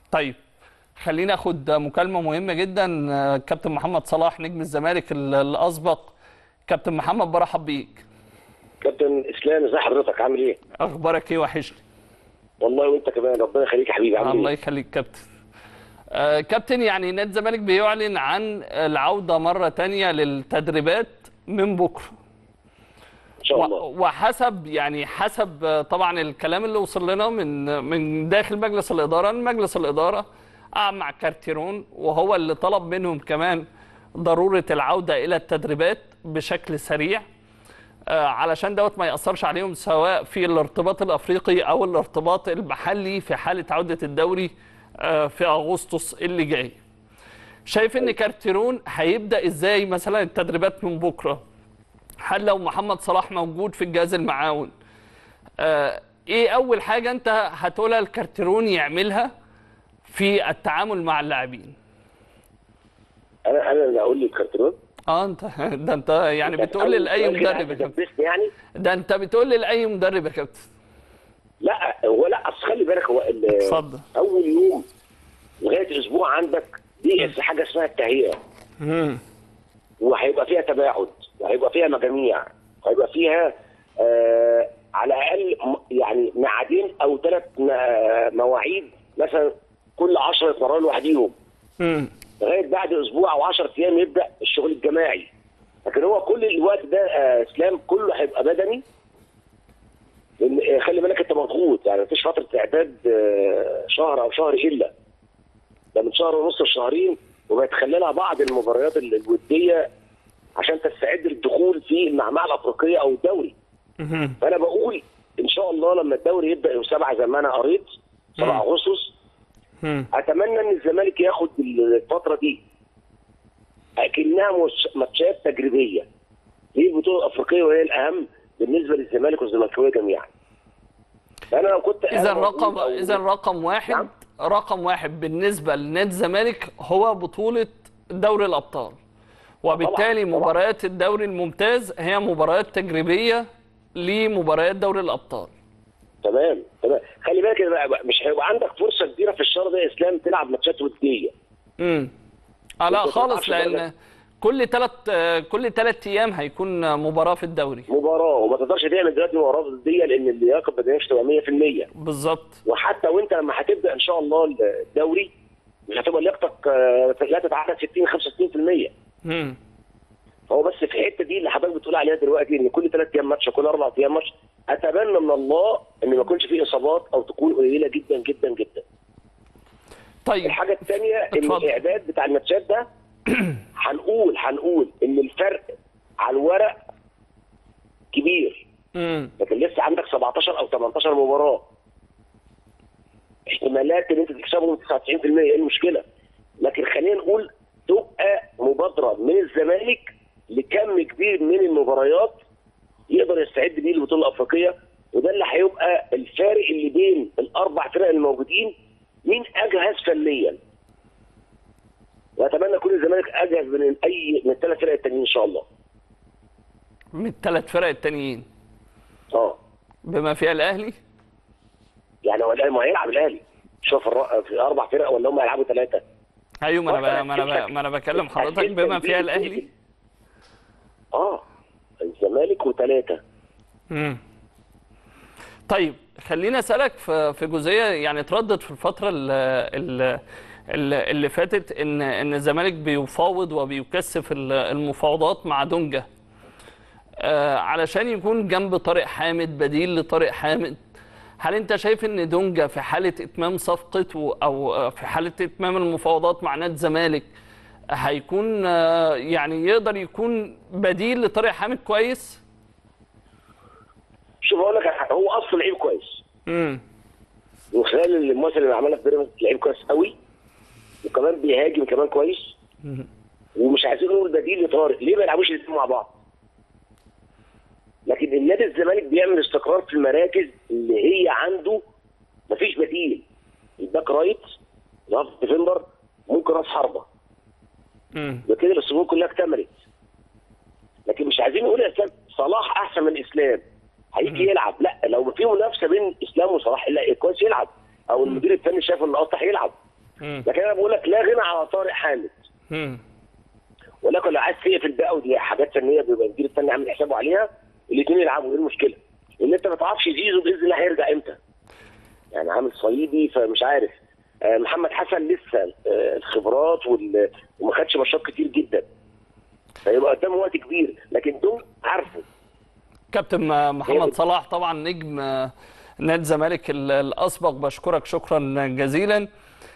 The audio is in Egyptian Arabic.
طيب خلينا اخد مكالمه مهمه جدا آه، كابتن محمد صلاح نجم الزمالك ال- الاسبق كابتن محمد برحب بيك كابتن اسلام ازي حضرتك عامل ايه؟ اخبارك ايه وحشني والله وانت كمان ربنا يخليك يا حبيبي عامل الله ايه؟ يخليك كابتن آه، كابتن يعني نادي الزمالك بيعلن عن العوده مره تانية للتدريبات من بكره ان شاء الله و- وحسب يعني حسب آه، طبعا الكلام اللي وصل لنا من من داخل مجلس الاداره إن مجلس الاداره قعد مع كارتيرون وهو اللي طلب منهم كمان ضروره العوده الى التدريبات بشكل سريع آه، علشان دوت ما ياثرش عليهم سواء في الارتباط الافريقي او الارتباط المحلي في حاله عوده الدوري آه، في اغسطس اللي جاي شايف ان كارتيرون هيبدا ازاي مثلا التدريبات من بكره هل لو محمد صلاح موجود في الجهاز المعاون آه ايه اول حاجه انت هتقولها الكارتيرون يعملها في التعامل مع اللاعبين انا انا اللي اقول للكارترون اه انت ده انت يعني بتقول لي لاي مدرب يا كابتن كابتن يعني ده انت بتقول لي لاي مدرب يا كابتن لا هو لا اصل خلي بالك هو ال- اتفضل اول يوم لغايه اسبوع عندك دي حاجه اسمها التهيئه وهيبقى فيها تباعد وهيبقى فيها مجاميع وهيبقى فيها آه على الاقل م- يعني ميعادين او ثلاث مواعيد مثلا كل 10 يتمرنوا لوحديهم امم لغايه بعد اسبوع او 10 ايام يبدا الشغل الجماعي لكن هو كل الوقت ده آه، اسلام كله هيبقى بدني لان آه، خلي بالك انت مضغوط يعني مفيش فتره اعداد آه، شهر او شهر الا ده من شهر ونص لشهرين وبيتخللها بعض المباريات ال- الوديه عشان تستعد للدخول في المعمعه الافريقيه او الدوري فانا بقول ان شاء الله لما الدوري يبدا يوم 7 زي ما انا قريت 7 اغسطس اتمنى ان الزمالك ياخد الفتره دي اكنها مش- ماتشات تجريبيه دي البطوله الافريقيه وهي الاهم بالنسبه للزمالك والزملكاويه جميعا فانا لو كنت اذا أنا رقم موجود أو- اذا رقم واحد نعم. رقم واحد بالنسبه لنادي الزمالك هو بطوله دوري الابطال وبالتالي طبعاً. مباريات الدوري الممتاز هي مباريات تجريبيه لمباريات دوري الابطال تمام تمام خلي بالك إن مش هيبقى عندك فرصه كبيره في الشهر ده يا اسلام تلعب ماتشات وديه امم آه لا أنت خالص تلعبش لان بقى. كل ثلاث كل ثلاث ايام هيكون مباراه في الدوري مباراه وما تقدرش تعمل دلوقتي مباراه وديه لان اللياقه البدنيه مش تبقى 100% بالظبط وحتى وانت لما هتبدا ان شاء الله الدوري مش هتبقى لياقتك آه، لا تتعدى 60 65% امم فهو بس في الحته دي اللي حضرتك بتقول عليها دلوقتي ان كل ثلاث ايام ماتش كل اربع ايام ماتش اتمنى من الله ان ما يكونش فيه اصابات او تكون قليله جدا جدا جدا. طيب الحاجه الثانيه ان اتفضل. الاعداد بتاع الماتشات ده هنقول هنقول ان الفرق على الورق كبير امم لكن لسه عندك 17 او 18 مباراه احتمالات ان انت تكسبهم 99% ايه المشكله؟ لكن خلينا نقول تبقى مبادره من الزمالك لكم كبير من المباريات يقدر يستعد بيه للبطوله الافريقيه وده اللي هيبقى الفارق اللي بين الاربع فرق الموجودين مين اجهز فنيا واتمنى يكون الزمالك اجهز من اي من الثلاث فرق التانيين ان شاء الله من الثلاث فرق التانيين اه بما فيها الاهلي يعني هو الاهلي ما هيلعب الاهلي شوف الر- في اربع فرق ولا هم هيلعبوا ثلاثه ايوه ما انا وأنا ب- ما انا ب- هتكلم- ما انا بكلم حضرتك هتكلم بما فيها بيه الاهلي اه الزمالك وثلاثه امم طيب خليني اسالك في في جزئيه يعني اتردد في الفتره اللي, اللي فاتت ان ان الزمالك بيفاوض وبيكثف ال- المفاوضات مع دونجا آه علشان يكون جنب طارق حامد بديل لطارق حامد هل انت شايف ان دونجا في حاله اتمام صفقته او آه، في حاله اتمام المفاوضات مع نادي الزمالك هيكون آه، يعني يقدر يكون بديل لطارق حامد كويس؟ شوف اقول لك على حاجة، هو اصلا لعيب كويس امم من خلال المواسم اللي عملها في بيراميدز لعيب كويس قوي وكمان بيهاجم كمان كويس ومش عايزين نقول بديل لطارق ليه ما يلعبوش الاثنين مع بعض؟ لكن النادي الزمالك بيعمل استقرار في المراكز اللي هي عنده مفيش بديل الباك رايت الهاف ديفندر ممكن راس حربه امم ده كده الصفوف كلها اكتملت لكن مش عايزين نقول يا اسلام صلاح احسن من اسلام هيجي يلعب لا لو في منافسه بين اسلام وصلاح لا كويس يلعب او المدير الفني شايف ان اصلا هيلعب مم. لكن انا بقول لك لا غنى على طارق حامد مم. ولكن لو عايز تقفل بقى ودي حاجات فنيه بيبقى المدير الفني عامل حسابه عليها الاثنين يلعبوا ايه المشكله؟ لان انت ما تعرفش زيزو باذن الله هيرجع امتى. يعني عامل صليبي فمش عارف آه، محمد حسن لسه آه، الخبرات وال- وما خدش ماتشات كتير جدا. فيبقى قدامه وقت كبير لكن دول عارفه كابتن محمد هي- صلاح طبعا نجم نادي الزمالك ال- الاسبق بشكرك شكرا جزيلا